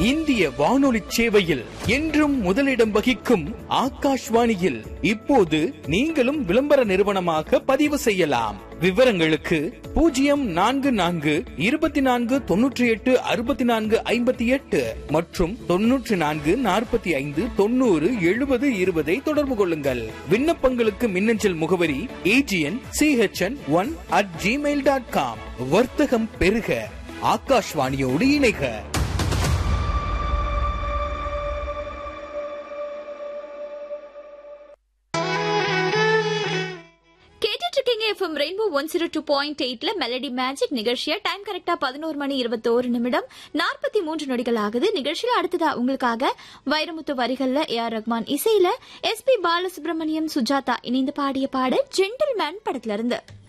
இந்திய வானொலி சேவையில் என்றும் முதலிடம் வகிக்கும் ஆகாஷ்வாணியில் இப்போது நீங்களும் விளம்பர நிறுவனமாக பதிவு செய்யலாம் விவரங்களுக்கு பூஜ்ஜியம் நான்கு நான்கு இருபத்தி நான்கு தொன்னூற்றி எட்டு அறுபத்தி நான்கு ஐம்பத்தி எட்டு மற்றும் தொன்னூற்றி நான்கு நாற்பத்தி ஐந்து தொண்ணூறு எழுபது இருபதை தொடர்பு கொள்ளுங்கள் விண்ணப்பங்களுக்கு மின்னஞ்சல் முகவரி A G N C H N one at Gmail dot com வர்த்தகம் பெருக ஆகாஷ்வாணியோடு இணைக கேட்டுட்டு இருக்கீங்க FM rainbow one zero two point எயிட்ல மெலடி மேஜிக் நிகழ்ச்சியா டைம் கரெக்டா பதினோரு மணி இருபத்தோரு நிமிடம் நாற்பத்தி மூன்று நொடிகள் ஆகுது நிகழ்ச்சியில அடுத்ததா உங்களுக்காக வைரமுத்து வரிகள்ல ஏ ஆர் ரஹ்மான் இசையில எஸ் பி பாலசுப்ரமணியம் சுஜாதா இணைந்து பாடிய பாடல் ஜென்டில்மேன் படத்துல இருந்து